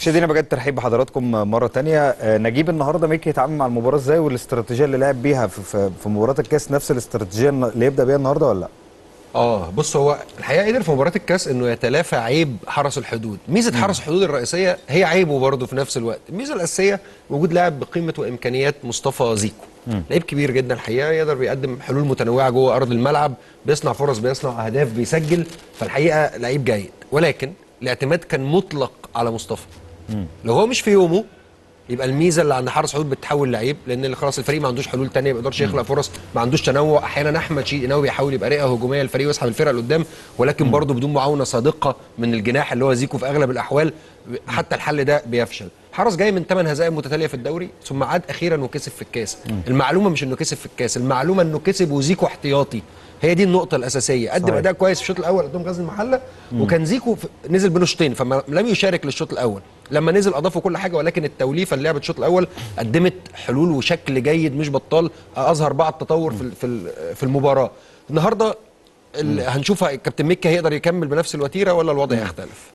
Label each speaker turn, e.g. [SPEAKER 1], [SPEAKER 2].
[SPEAKER 1] مشاهدينا بجد ترحيب بحضراتكم مره تانية آه، نجيب النهارده ميكي يتعامل مع المباراه ازاي والاستراتيجيه اللي لعب بيها في, في, في مباراه الكاس نفس الاستراتيجيه اللي يبدا بيها النهارده ولا لا
[SPEAKER 2] اه بص هو الحقيقه قدر في مباراه الكاس انه يتلافى عيب حرس الحدود ميزه حرس الحدود الرئيسيه هي عيبه برضه في نفس الوقت الميزه الاساسيه وجود لاعب بقيمه وامكانيات مصطفى زيكو لعيب كبير جدا الحقيقه يقدر بيقدم حلول متنوعه جوه ارض الملعب بيصنع فرص بيصنع اهداف بيسجل فالحقيقه لعيب جيد ولكن الاعتماد كان مطلق على مصطفى لو هو مش في يومه يبقى الميزه اللي عند حارس حدود بتتحول لعيب لان اللي خلاص الفريق ما عندوش حلول تانية ما بيقدرش يخلق فرص ما عندوش تنوع احيانا احمد شيقي بيحاول يبقى رئه هجوميه للفريق ويسحب الفرقه لقدام ولكن برضه بدون معاونه صادقه من الجناح اللي هو زيكو في اغلب الاحوال حتى الحل ده بيفشل حرس جاي من 8 هزائم متتاليه في الدوري ثم عاد اخيرا وكسب في الكاس المعلومه مش انه كسب في الكاس المعلومه انه كسب وزيكو احتياطي هي دي النقطة الأساسية، قدم
[SPEAKER 1] صحيح.
[SPEAKER 2] أداء كويس في الشوط الأول قدام غزل المحلة وكان زيكو في- نزل بين شوطين فما لم يشارك للشوط الأول، لما نزل أضافوا كل حاجة ولكن التوليفة اللي لعبت الشوط الأول قدمت حلول وشكل جيد مش بطال أظهر بعض التطور في ال- في ال- في المباراة. النهاردة ال- هنشوف كابتن مكي هيقدر يكمل بنفس الوتيرة ولا الوضع هيختلف؟